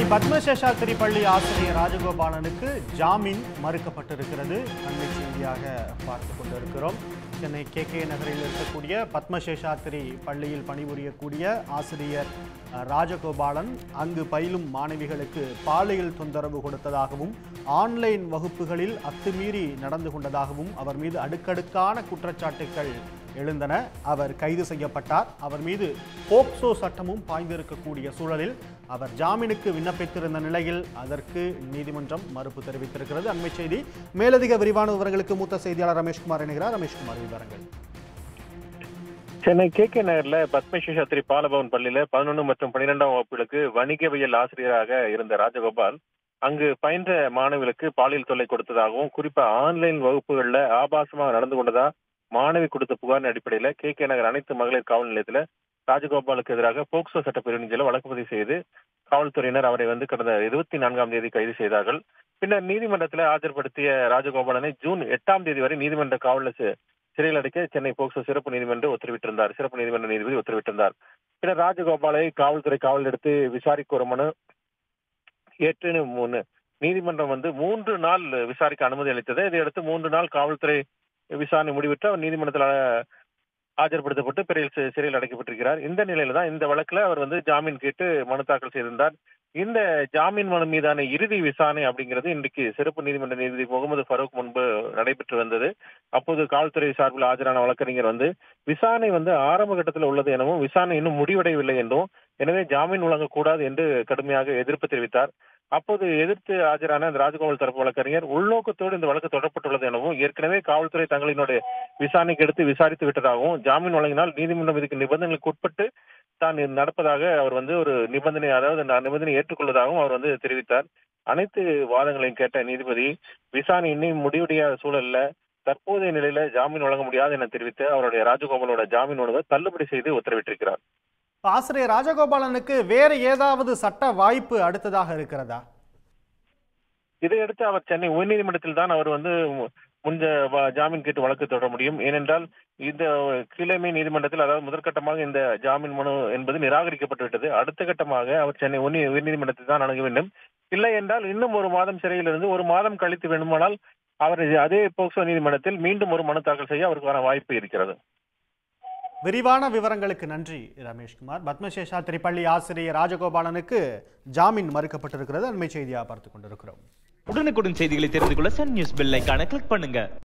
பத்மசேஷாத்திரி பள்ளி ஆசிரியர் ராஜகோபாலனுக்கு ஜாமீன் மறுக்கப்பட்டிருக்கிறது அண்மை செய்தியாக பார்த்து கொண்டிருக்கிறோம் சென்னை கே கே நகரில் இருக்கக்கூடிய பத்மசேஷாத்திரி பள்ளியில் பணிபுரியக்கூடிய ஆசிரியர் அஹ், ராஜகோபாலன் அங்கு பயிலும் மாணவிகளுக்கு பாலியல் தொந்தரவு கொடுத்ததாகவும் ஆன்லைன் வகுப்புகளில் அத்துமீறி நடந்து கொண்டதாகவும் அவர் மீது அடுக்கடுக்கான குற்றச்சாட்டுகள் எழுந்தன அவர் கைது செய்யப்பட்டார் அவர் மீது போக்சோ சட்டமும் பாய்ந்திருக்கக்கூடிய சூழலில் அவர் ஜாமீனுக்கு விண்ணப்பித்திருந்த நிலையில் அதற்கு நீதிமன்றம் மறுப்பு தெரிவித்திருக்கிறது அண்மை செய்தி மேலதிக விரிவான விவரங்களுக்கு மூத்த செய்தியாளர் ரமேஷ்குமார் இணைகிறார் ரமேஷ்குமார் விவரங்கள் சென்னை கே கே நகர்ல பத்மசேஷாத்திரி பாலபவன் பள்ளியில பதினொன்று மற்றும் பன்னிரெண்டாம் வகுப்புகளுக்கு வணிகவியல் ஆசிரியராக இருந்த ராஜகோபால் அங்கு பயின்ற மாணவிகளுக்கு பாலியல் தொல்லை கொடுத்ததாகவும் குறிப்பா ஆன்லைன் வகுப்புகள்ல ஆபாசமாக நடந்து கொண்டதா மாணவி கொடுத்த புகாரின் அடிப்படையில கே கே நகர் அனைத்து மகளிர் காவல் நிலையத்துல ராஜகோபாலுக்கு எதிராக போக்சோ சட்ட பிரிவினையில வழக்கு பதிவு செய்து காவல்துறையினர் அவரை வந்து கடந்த இருபத்தி நான்காம் தேதி கைது செய்தார்கள் பின்னர் நீதிமன்றத்தில் ஆஜர்படுத்திய ராஜகோபாலனை ஜூன் எட்டாம் தேதி வரை நீதிமன்ற காவலில் சி- சிறையில் அடைக்க சென்னை போக்சோ சிறப்பு நீதிமன்றம் உத்தரவிட்டிருந்தார் சிறப்பு நீதிமன்ற நீதிபதி உத்தரவிட்டிருந்தார் பின்னர் ராஜகோபாலை காவல்துறை காவல் எடுத்து விசாரிக்க ஒரு மனு ஏற்று மூணு நீதிமன்றம் வந்து மூன்று நாள் விசாரிக்க அனுமதி அளித்தது இதையடுத்து மூன்று நாள் காவல்துறை விசாரணை முடிவிட்டு அவர் நீதிமன்றத்தில் அஹ், ஆஜர்படுத்தப்பட்டு பிறையில் சி- சிறையில் அடைக்கப்பட்டிருக்கிறார் இந்த நிலையில தான் இந்த வழக்குல அவர் வந்து ஜாமீன் கேட்டு மனு தாக்கல் செய்திருந்தார் இந்த ஜாமீன் மனு மீதான இறுதி விசாரணை அப்படிங்கிறது இன்றைக்கு சிறப்பு நீதிமன்ற நீதிபதி முகமது ஃபரூக் முன்பு நடைபெற்று வந்தது அப்போது காவல்துறை சார்பில் ஆஜரான வழக்கறிஞர் வந்து விசாரணை வந்து ஆரம்ப கட்டத்தில் உள்ளது எனவும் விசாரணை இன்னும் முடிவடையவில்லை என்றும் எனவே ஜாமீன் வழங்கக்கூடாது என்று கடுமையாக எதிர்ப்பு தெரிவித்தார் அப்போது எதிர்த்து ஆஜரான அந்த ராஜகோபால் தரப்பு வழக்கறிஞர் உள்நோக்கத்தோடு இந்த வழக்கு தொடரப்பட்டுள்ளது எனவும் ஏற்கனவே காவல்துறை தங்களினுடைய விசாரணைக்கு எடுத்து விசாரித்து விட்டதாகவும் ஜாமீன் வழங்கினால் நீதிமன்றம் இதுக்கு நிபந்தனைகளுக்கு உட்பட்டு தான் இது நடப்பதாக அவர் வந்து ஒரு நிபந்தனை அதாவது நான் நிபந்தனை ஏற்றுக்கொள்வதாகவும் அவர் வந்து தெரிவித்தார் அனைத்து வாதங்களையும் கேட்ட நீதிபதி விசாரணை இன்னும் முடிவடையாத சூழல்ல தற்போதைய நிலையில ஜாமீன் வழங்க முடியாது என தெரிவித்து அவருடைய ராஜகோபாலோட ஜாமீன் மனுவை தள்ளுபடி செய்து உத்தரவிட்டிருக்கிறார் ஆசிரியர் ராஜகோபாலனுக்கு வேறு ஏதாவது சட்ட வாய்ப்பு அடுத்ததாக இருக்கிறதா இதையடுத்து அவர் சென்னை உயர்நீதிமன்றத்தில் தான் அவர் வந்து மு- முன்ஜ வ- ஜாமீன் கேட்டு வழக்கு தொடர முடியும் ஏனென்றால் இந்த கீழமை நீதிமன்றத்தில் அதாவது முதற்கட்டமாக இந்த ஜாமீன் மனு என்பது நிராகரிக்கப்பட்டு விட்டது அடுத்த கட்டமாக அவர் சென்னை உயர் உயர்நீதிமன்றத்தில் தான் அணுக வேண்டும் இல்லை என்றால் இன்னும் ஒரு மாதம் சிறையில் இருந்து ஒரு மாதம் கழித்து வேண்டுமானால் அவர் அதே போக்சோ நீதிமன்றத்தில் மீண்டும் ஒரு மனு தாக்கல் செய்ய அவருக்கான வாய்ப்பு இருக்கிறது விரிவான விவரங்களுக்கு நன்றி ரமேஷ்குமார் பத்மசேஷாத்திரி பள்ளி ஆசிரியர் ராஜகோபாலனுக்கு ஜாமீன் மறுக்கப்பட்டிருக்கிறது அண்மை செய்தியாக பார்த்து கொண்டிருக்கிறோம் உடனுக்குடன் செய்திகளை தெரிந்து கொள்ள சன் நியூஸ் பெல் ஐகானை கிளிக் பண்ணுங்க